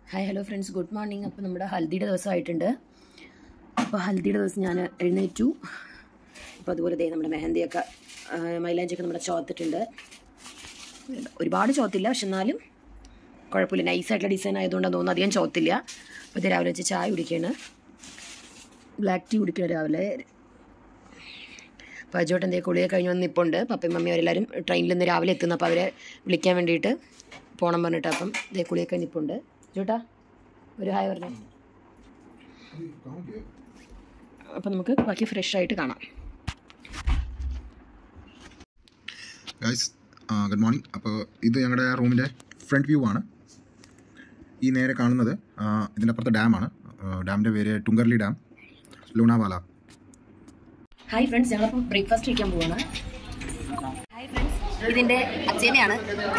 Hi hello friends good morning അപ്പോൾ നമ്മുടെ ഹൽദിയുടെ ദിവസമായിട്ടുണ്ട് അപ്പോൾ ഹൽദിയുടെ ദിവസം ഞാൻ എഴുന്നേറ്റു അപ്പോൾ അതുപോലെ ദേ നമ്മുടെ മെഹന്തിയൊക്കെ ആ, മൈലാഞ്ചിയൊക്കെ നമ്മുടെ ചോത്തിട്ടുണ്ട് ഒരുപാട് ചോത്തില്ല പക്ഷെ എന്നാലും കുഴപ്പമില്ല നൈസായിട്ടുള്ള ഡിസൈൻ ആയതുകൊണ്ടാണ് തോന്നുന്നു അധികം ചോത്തില്ല അപ്പോൾ ഇത് രാവിലെ വെച്ച് ചായ കുടിക്കുകയാണ് ബ്ലാക്ക് ടീ കുടിക്കണം രാവിലെ അപ്പോൾ അജോട്ട് എന്തേ കുളിയൊക്കെ കഴിഞ്ഞ് വന്ന് നിൽപ്പുണ്ട് പപ്പയും മമ്മിയും അവരെല്ലാവരും ട്രെയിനിൽ നിന്ന് രാവിലെ എത്തുന്നു അപ്പോൾ അവരെ വിളിക്കാൻ വേണ്ടിയിട്ട് പോകണം പറഞ്ഞിട്ട് അപ്പം ഇതേ കുളിയൊക്കെ നിൽപ്പുണ്ട് ജോട്ടാ ഒരു ഹായ് പറഞ്ഞേ അപ്പം നമുക്ക് ബാക്കി ഫ്രഷ് ആയിട്ട് കാണാം ഗൈസ് ഗുഡ് മോർണിംഗ് അപ്പോൾ ഇത് ഞങ്ങളുടെ റൂമിൻ്റെ ഫ്രണ്ട് വ്യൂ ആണ് ഈ നേരെ കാണുന്നത് ആ, ഇതിൻ്റെ അപ്പുറത്തെ ഡാമാണ് ഡാമിൻ്റെ പേര് Tungarli dam Lonavala hi friends ഞങ്ങളപ്പോൾ ബ്രേക്ക്ഫാസ്റ്റ് കഴിക്കാൻ പോവാണ് ഹായ് ഫ്രണ്ട്സ് ഇതിൻ്റെ അച്ഛനെയാണ്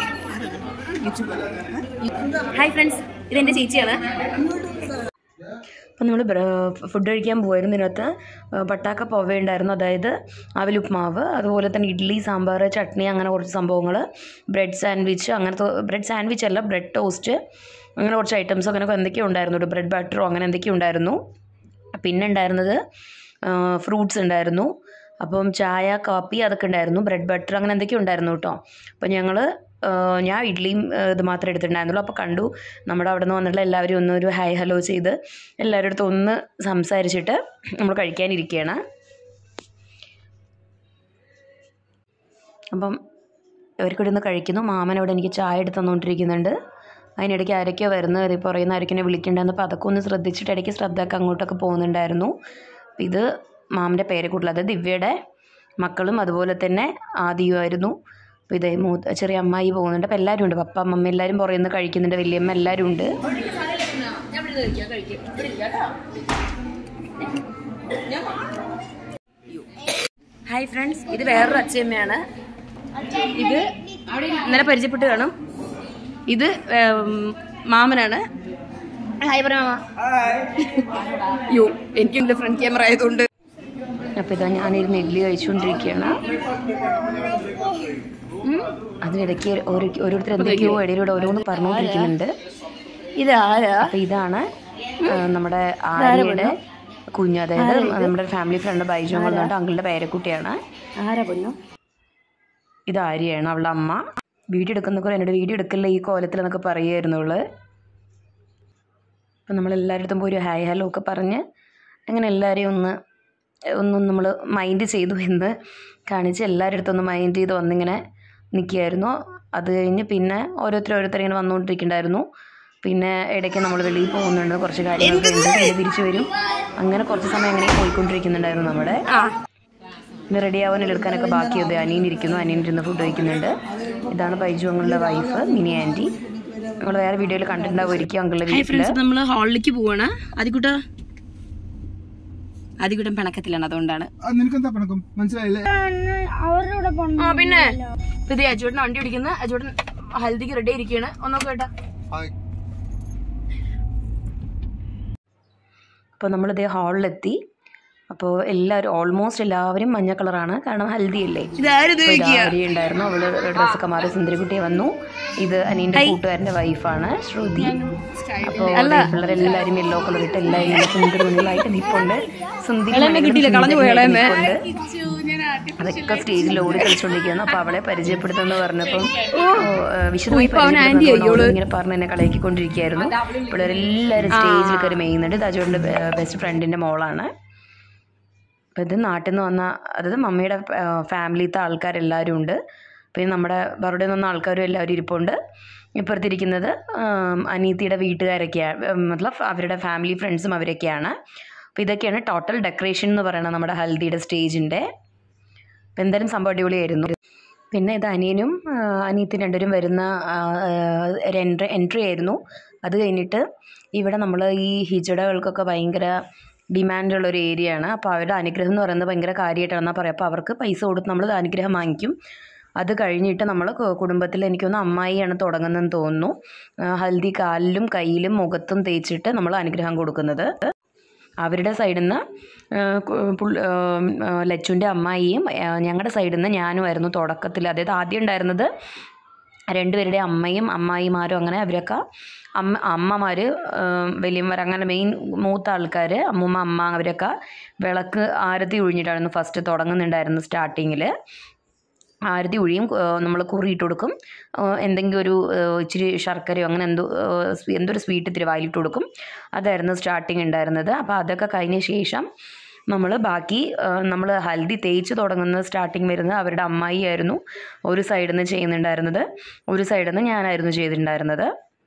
ഹായ് ഫ്രണ്ട്സ് ഇതെൻ്റെ ചേച്ചിയാണ് അപ്പം നമ്മൾ ഫുഡ് കഴിക്കാൻ പോയിരുന്നു ഇതിനകത്ത് പട്ടാക്ക പൊവ ഉണ്ടായിരുന്നു അതായത് അവലുപ്മാവ് അതുപോലെ തന്നെ ഇഡ്ഡലി സാമ്പാർ ചട്നി അങ്ങനെ കുറച്ച് സംഭവങ്ങൾ ബ്രെഡ് സാൻഡ്വിച്ച് അങ്ങനത്തെ ബ്രെഡ് സാൻഡ്വിച്ച് അല്ല ബ്രെഡ് ടോസ്റ്റ് അങ്ങനെ കുറച്ച് ഐറ്റംസ് അങ്ങനെ എന്തൊക്കെയോ ഉണ്ടായിരുന്നു ബ്രെഡ് ബട്ടറോ അങ്ങനെ എന്തൊക്കെയോ ഉണ്ടായിരുന്നു പിന്നെ ഉണ്ടായിരുന്നത് ഫ്രൂട്ട്സ് ഉണ്ടായിരുന്നു അപ്പം ചായ കാപ്പി അതൊക്കെ ഉണ്ടായിരുന്നു ബ്രെഡ് ബട്ടർ അങ്ങനെ എന്തൊക്കെയോ ഉണ്ടായിരുന്നു കേട്ടോ അപ്പം ഞങ്ങൾ ഞാൻ ഇഡ്ഡലിയും ആ, ഇത് മാത്രമേ എടുത്തിട്ടുണ്ടായിരുന്നുള്ളൂ അപ്പോൾ കണ്ടു നമ്മുടെ അവിടെ നിന്ന് വന്നിട്ടുള്ള എല്ലാവരും ഒന്ന് ഒരു ഹായ് ഹലോ ചെയ്ത് എല്ലാവരുടെ അടുത്ത് ഒന്ന് സംസാരിച്ചിട്ട് നമ്മൾ കഴിക്കാനിരിക്കുകയാണ് അപ്പം ഇവർക്കിവിടെ നിന്ന് കഴിക്കുന്നു മാമൻ അവിടെ എനിക്ക് ചായ എടുത്ത് തന്നുകൊണ്ടിരിക്കുന്നുണ്ട് അതിനിടയ്ക്ക് ആരൊക്കെയോ വരുന്നത് ഇപ്പോൾ പറയുന്ന ആരൊക്കെ വിളിക്കേണ്ടതെന്ന് അപ്പോൾ അതൊക്കെ ഒന്ന് ശ്രദ്ധിച്ചിട്ട് ഇടയ്ക്ക് ശ്രദ്ധയൊക്കെ അങ്ങോട്ടൊക്കെ പോകുന്നുണ്ടായിരുന്നു അപ്പോൾ ഇത് മാമൻ്റെ പേരെക്കൂട്ടിൽ അതായത് ദിവ്യയുടെ മക്കളും അതുപോലെ തന്നെ ആദിയുമായിരുന്നു അപ്പോൾ ഇതേ മൂത്ത ചെറിയ അമ്മായി പോകുന്നുണ്ട് അപ്പോൾ എല്ലാവരും ഉണ്ട് പപ്പ അമ്മ എല്ലാവരും പുറകിൽ നിന്ന് കഴിക്കുന്നുണ്ട് വലിയമ്മ എല്ലാവരും ഉണ്ട് ഹായ് ഫ്രണ്ട്സ് ഇത് വേറൊരു അച്ഛയമ്മയാണ് ഇത് ഇന്നലെ പരിചയപ്പെട്ട് കാണും ഇത് ഏം, മാമനാണ് ഹായ് പറ മാമ യോ എനിക്കുണ്ട് ഫ്രണ്ട് ക്യാമറ ആയതുകൊണ്ട് അപ്പോൾ ഇതാ ഞാനിരുന്ന് ഇഡ്ഡലി കഴിച്ചുകൊണ്ടിരിക്കുകയാണ് ഉം. അതിനിടയ്ക്ക് ഓരോ ഓരോരുത്തർ എന്തൊക്കെയോ ഇടയിലൂടെ ഓരോന്ന് പറഞ്ഞുകൊണ്ടിരിക്കുന്നുണ്ട് ഇതാരാ അപ്പോൾ ഇതാണ് ആ, നമ്മുടെ ആര്യയുടെ കുഞ്ഞ് അതായത് നമ്മുടെ ഫാമിലി ഫ്രണ്ട് ബൈജു എന്ന് പറഞ്ഞിട്ട് അങ്കിളുടെ പേരക്കുട്ടിയാണ് ആരാ പൊന്നു ഇത് ആര്യയാണ് അവളുടെ അമ്മ വീഡിയോ എടുക്കുന്നൊക്കെ എന്നോട് വീഡിയോ എടുക്കില്ല ഈ കോലത്തിൽ എന്നൊക്കെ പറയുമായിരുന്നു അവള് അപ്പം നമ്മൾ എല്ലാവരുടെ പോയി ഒരു ഹായ് ഹലോ ഒക്കെ പറഞ്ഞ് അങ്ങനെ എല്ലാവരെയും ഒന്ന് ഒന്നും നമ്മൾ മൈൻഡ് ചെയ്തു എന്ന് കാണിച്ച് എല്ലാവരുടെ അടുത്തും ഒന്ന് മൈൻഡ് ചെയ്ത് വന്നിങ്ങനെ നിൽക്കുകയായിരുന്നു അത് കഴിഞ്ഞ് പിന്നെ ഓരോരുത്തർ ഓരോരുത്തർ ഇങ്ങനെ വന്നുകൊണ്ടിരിക്കുന്നുണ്ടായിരുന്നു പിന്നെ ഇടയ്ക്ക് നമ്മൾ വെളിയിൽ പോകുന്നുണ്ട് കുറച്ച് കാര്യങ്ങളൊക്കെ ഉണ്ട് പിന്നെ തിരിച്ചു വരും അങ്ങനെ കുറച്ച് സമയം അങ്ങനെ പോയിക്കൊണ്ടിരിക്കുന്നുണ്ടായിരുന്നു നമ്മുടെ ഇന്ന് റെഡി ആവാൻ എടുക്കാനൊക്കെ ബാക്കിയത് അനിയൻ ഇരിക്കുന്നു അനിയൻ ഇരുന്ന് ഫുഡ് കഴിക്കുന്നുണ്ട് ഇതാണ് ബൈജു അങ്ങളുടെ വൈഫ് മിനി ആൻറ്റി നമ്മൾ വേറെ വീഡിയോയിൽ കണ്ടിട്ടുണ്ടാവുമായിരിക്കും അങ്കിളുടെ വീട്ടിൽ നമ്മൾ ഹാളിലേക്ക് പോവാണ് ആദ്യക്കൂട്ട ആദ്യക്കൂട്ടം പിണക്കത്തിലാണ് അതുകൊണ്ടാണ് നിനക്കെന്താ പണക്കും മനസ്സിലായില്ലേ ആ പിന്നെ ഇത് അജുവേട്ടൻ വണ്ടി ഓടിക്കുന്ന അജുവേട്ടൻ ഹൽദിക്ക് റെഡി ഇരിക്കുകയാണ് ഒന്നൊക്കെ കേട്ടാ അപ്പോൾ നമ്മളിതേ ഹാളിലെത്തി അപ്പോൾ എല്ലാവരും ഓൾമോസ്റ്റ് എല്ലാവരും മഞ്ഞ കളറാണ് കാരണം ഹൽദി അല്ലേ ഇതാരത് അപ്പോൾ ഇത് ആര്യ ഉണ്ടായിരുന്നു അവള് ഡ്രസ്സൊക്കെ മാറി സുന്ദരിക്കുട്ടിയെ വന്നു ഇത് അനിയന്റെ കൂട്ടുകാരന്റെ വൈഫാണ് ശ്രുതി അപ്പോൾ പിള്ളേരെല്ലാവരും യെല്ലോ കളർ ഇട്ട് എല്ലാവരും ഇങ്ങനെ സുന്ദരി മുന്നിലായിട്ട് നിൽപ്പുണ്ട് സുന്ദരി കിട്ടിയില്ല കളഞ്ഞു പോയാളെ അതൊക്കെ സ്റ്റേജിൽ ഓടി കളിച്ചുകൊണ്ടിരിക്കുകയാണ് അപ്പൊ അവളെ പരിചയപ്പെടുത്തുന്നു പറഞ്ഞപ്പം ഓ, ഏഹ്, വിശദമായി പരിചയപ്പെടുത്തുന്നതുകൊണ്ട് അവൾ ഇങ്ങനെ പറഞ്ഞ് എന്നെ കളയാക്കിക്കൊണ്ടിരിക്കുകയായിരുന്നു പിള്ളേരെല്ലാവരും സ്റ്റേജിൽ കയറി മെയ്യുന്നുണ്ട് ഇത് അജോന്റെ ബെസ്റ്റ് ഫ്രണ്ടിന്റെ മോളാണ് അപ്പം ഇത് നാട്ടിൽ നിന്ന് വന്ന അതായത് മമ്മിയുടെ ഫാമിലിത്തെ ആൾക്കാരെല്ലാവരും ഉണ്ട് പിന്നെ നമ്മുടെ ബറോഡയിൽ നിന്ന് വന്ന ആൾക്കാരും എല്ലാവരും ഇരിപ്പുണ്ട് ഇപ്പുറത്തിരിക്കുന്നത് ആം, അനീത്തിയുടെ വീട്ടുകാരൊക്കെയാണ് മതലബ് അവരുടെ ഫാമിലി ഫ്രണ്ട്സും അവരൊക്കെയാണ് അപ്പോൾ ഇതൊക്കെയാണ് ടോട്ടൽ ഡെക്കറേഷൻ എന്ന് പറയുന്നത് നമ്മുടെ ഹൽദിയുടെ സ്റ്റേജിൻ്റെ അപ്പോൾ എന്തായാലും സംഭവം അടിപൊളിയായിരുന്നു പിന്നെ ഇത് അനിയനും ആ, അനിയത്തിയും രണ്ടുപേരും വരുന്ന ആ, ആ, ഒരു എൻട്രി എൻട്രി ആയിരുന്നു അത് കഴിഞ്ഞിട്ട് ഇവിടെ നമ്മൾ ഈ ഹിജടകൾക്കൊക്കെ ഭയങ്കര ഡിമാൻഡുള്ള ഒരു ഏരിയ ആണ് അപ്പോൾ അവരുടെ അനുഗ്രഹം എന്ന് പറയുന്നത് ഭയങ്കര കാര്യമായിട്ടാണെന്നാണ് പറയുക അപ്പോൾ അവർക്ക് പൈസ കൊടുത്ത് നമ്മൾ അനുഗ്രഹം വാങ്ങിക്കും അത് കഴിഞ്ഞിട്ട് നമ്മൾ കുടുംബത്തിൽ എനിക്കൊന്ന് അമ്മായിയാണ് തുടങ്ങുന്നതെന്ന് തോന്നുന്നു ആ, ഹൽദി കാലിലും കയ്യിലും മുഖത്തും തേച്ചിട്ട് നമ്മൾ അനുഗ്രഹം കൊടുക്കുന്നത് അവരുടെ സൈഡിൽ നിന്ന് ലച്ചുവിൻ്റെ അമ്മായിയും ഞങ്ങളുടെ സൈഡിൽ നിന്ന് ഞാനുമായിരുന്നു തുടക്കത്തിൽ അതായത് ആദ്യം ഉണ്ടായിരുന്നത് രണ്ടുപേരുടെ അമ്മയും അമ്മായിമാരും അങ്ങനെ അവരൊക്കെ അമ്മ അമ്മമാർ വലിയമ്മർ അങ്ങനെ മെയിൻ മൂത്ത ആൾക്കാർ അമ്മൂമ്മ അമ്മ അവരൊക്കെ വിളക്ക് ആരതി ഒഴിഞ്ഞിട്ടായിരുന്നു ഫസ്റ്റ് തുടങ്ങുന്നുണ്ടായിരുന്നു സ്റ്റാർട്ടിങ്ങിൽ ആരതി ഒഴിയും നമ്മൾ കുറിയിട്ട് കൊടുക്കും ആ, എന്തെങ്കിലും ഒരു ആ, ഇച്ചിരി ശർക്കരയോ അങ്ങനെ എന്തോ ആ, സ്വീ- എന്തോ ഒരു സ്വീറ്റ് ഇത്തിരി വായിലിട്ട് കൊടുക്കും അതായിരുന്നു സ്റ്റാർട്ടിങ് ഉണ്ടായിരുന്നത് അപ്പോൾ അതൊക്കെ കഴിഞ്ഞ ശേഷം നമ്മൾ ബാക്കി നമ്മൾ ഹൽദി തേച്ച് തുടങ്ങുന്ന സ്റ്റാർട്ടിങ് വരുന്നത് അവരുടെ അമ്മായി ആയിരുന്നു ഒരു സൈഡിൽ നിന്ന് ചെയ്യുന്നുണ്ടായിരുന്നത് ഒരു സൈഡിൽ നിന്ന് ഞാനായിരുന്നു ചെയ്തിട്ടുണ്ടായിരുന്നത്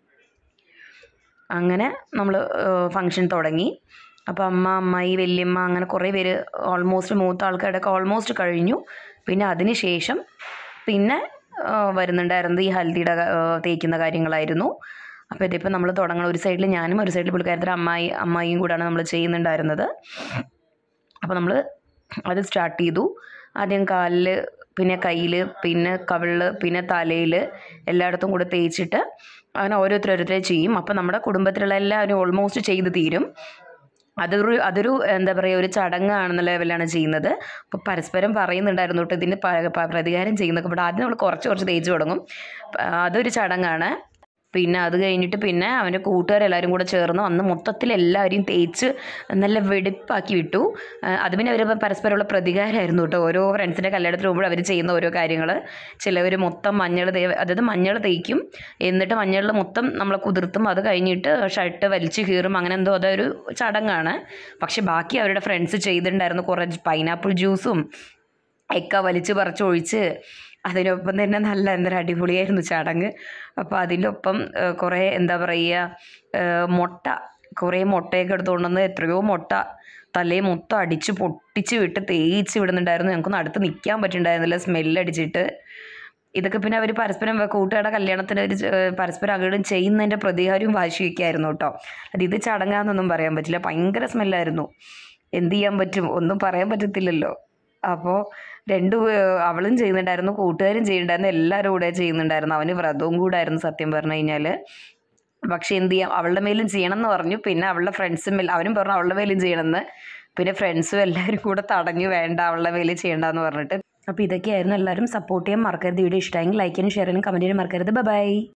അങ്ങനെ നമ്മൾ ഫങ്ഷൻ തുടങ്ങി അപ്പോൾ അമ്മ അമ്മായി വല്യമ്മ അങ്ങനെ കുറേ പേര് ഓൾമോസ്റ്റ് മൂത്ത ആൾക്കാരുടെയൊക്കെ ഓൾമോസ്റ്റ് കഴിഞ്ഞു പിന്നെ അതിന് ശേഷം പിന്നെ ആ, വരുന്നുണ്ടായിരുന്നത് ഈ ഹൽദിയുടെ ആ, തേക്കുന്ന കാര്യങ്ങളായിരുന്നു അപ്പോൾ ഇതിപ്പോൾ നമ്മൾ തുടങ്ങണം ഒരു സൈഡിൽ ഞാനും ഒരു സൈഡിൽ പുള്ളിക്കാരത്തിൻ്റെ അമ്മായി അമ്മായിയും കൂടാണ് നമ്മൾ ചെയ്യുന്നുണ്ടായിരുന്നത് അപ്പോൾ നമ്മൾ അത് സ്റ്റാർട്ട് ചെയ്തു ആദ്യം കാലിൽ പിന്നെ കയ്യിൽ പിന്നെ കവിളിൽ പിന്നെ തലയിൽ എല്ലായിടത്തും കൂടെ തേച്ചിട്ട് അങ്ങനെ ഓരോരുത്തർ ഓരോരുത്തരെ ചെയ്യും അപ്പോൾ നമ്മുടെ കുടുംബത്തിലുള്ള എല്ലാവരും ഓൾമോസ്റ്റ് ചെയ്ത് തീരും അതൊരു അതൊരു എന്താ പറയുക ഒരു ചടങ്ങാണെന്ന ലെവലാണ് ചെയ്യുന്നത് അപ്പോൾ പരസ്പരം പറയുന്നുണ്ടായിരുന്നു കേട്ടോ ഇതിന് പ- പ- പ്രതികാരം ചെയ്യുന്നൊക്കെ ഇവിടെ ആദ്യം നമ്മൾ കുറച്ച് കുറച്ച് തേച്ച് തുടങ്ങും പ- അതൊരു ചടങ്ങാണ് പിന്നെ അത് കഴിഞ്ഞിട്ട് പിന്നെ അവൻ്റെ കൂട്ടുകാരെല്ലാവരും കൂടെ ചേർന്ന് അന്ന് മൊത്തത്തിൽ എല്ലാവരെയും തേച്ച് നല്ല വെടിപ്പാക്കി വിട്ടു ആ, അത് പിന്നെ അവർ പരസ്പരമുള്ള പ്രതികാരമായിരുന്നു കേട്ടോ ഓരോ ഫ്രണ്ട്സിൻ്റെ കല്യാണത്തിന് പോകുമ്പോൾ അവർ ചെയ്യുന്ന ഓരോ കാര്യങ്ങൾ ചിലവർ മൊത്തം മഞ്ഞൾ തേ അതായത് മഞ്ഞൾ തേക്കും എന്നിട്ട് മഞ്ഞളിൽ മൊത്തം നമ്മൾ കുതിർത്തും അത് കഴിഞ്ഞിട്ട് ഷർട്ട് വലിച്ചു കീറും അങ്ങനെ എന്തോ അതൊരു ചടങ്ങാണ് പക്ഷെ ബാക്കി അവരുടെ ഫ്രണ്ട്സ് ചെയ്തിട്ടുണ്ടായിരുന്നു കുറേ പൈനാപ്പിൾ ജ്യൂസും ഒക്കെ വലിച്ച് പറിച്ചൊഴിച്ച് അതിനൊപ്പം തന്നെ നല്ല എന്താ അടിപൊളിയായിരുന്നു ചടങ്ങ് അപ്പോൾ അതിൻ്റെ ഒപ്പം ഏഹ്, കുറേ എന്താ പറയുക ഏഹ്, മുട്ട കുറേ മുട്ടയൊക്കെ എടുത്തുകൊണ്ടുവന്ന് എത്രയോ മുട്ട തലേ മൊത്തം അടിച്ച് പൊട്ടിച്ച് വിട്ട് തേച്ച് വിടുന്നുണ്ടായിരുന്നു ഞങ്ങൾക്കൊന്നും അടുത്ത് നിൽക്കാൻ പറ്റുന്നുണ്ടായിരുന്നില്ല സ്മെല്ലടിച്ചിട്ട് ഇതൊക്കെ പിന്നെ അവർ പരസ്പരം കൂട്ടുകാരുടെ കല്യാണത്തിന് ഒരു ചെ- ഏഹ് പരസ്പരം അങ്ങോട്ടും ചെയ്യുന്നതിൻ്റെ പ്രതികാരവും വാശിയൊക്കെ ആയിരുന്നു കേട്ടോ അത് ഇത് ചടങ്ങാന്നൊന്നും പറയാൻ പറ്റില്ല ഭയങ്കര സ്മെല്ലായിരുന്നു എന്ത് ചെയ്യാൻ പറ്റും ഒന്നും പറയാൻ പറ്റത്തില്ലല്ലോ അപ്പോൾ രണ്ടു പേ- അവളും ചെയ്യുന്നുണ്ടായിരുന്നു കൂട്ടുകാരും ചെയ്യുന്നുണ്ടായിരുന്നു എല്ലാവരും കൂടെ ചെയ്യുന്നുണ്ടായിരുന്നു അവന് വ്രതവും കൂടായിരുന്നു സത്യം പറഞ്ഞു കഴിഞ്ഞാൽ പക്ഷെ എന്ത് ചെയ്യാം അവളുടെ മേലും ചെയ്യണം എന്ന് പറഞ്ഞു പിന്നെ അവളുടെ ഫ്രണ്ട്സും അവനും പറഞ്ഞു അവളുടെ മേലും ചെയ്യണമെന്ന് പിന്നെ ഫ്രണ്ട്സും എല്ലാവരും കൂടെ തടഞ്ഞു വേണ്ട അവളുടെ മേലും ചെയ്യണ്ടെന്ന് പറഞ്ഞിട്ട് അപ്പോൾ ഇതൊക്കെയായിരുന്നു എല്ലാവരും സപ്പോർട്ട് ചെയ്യാൻ മറക്കരുത് വീഡിയോ ഇഷ്ടമെങ്കിൽ ലൈക്ക് ചെയ്യാനും ഷെയർ ചെയ്യാനും കമൻറ്റ് ചെയ്യാനും മറക്കരുത് ബൈ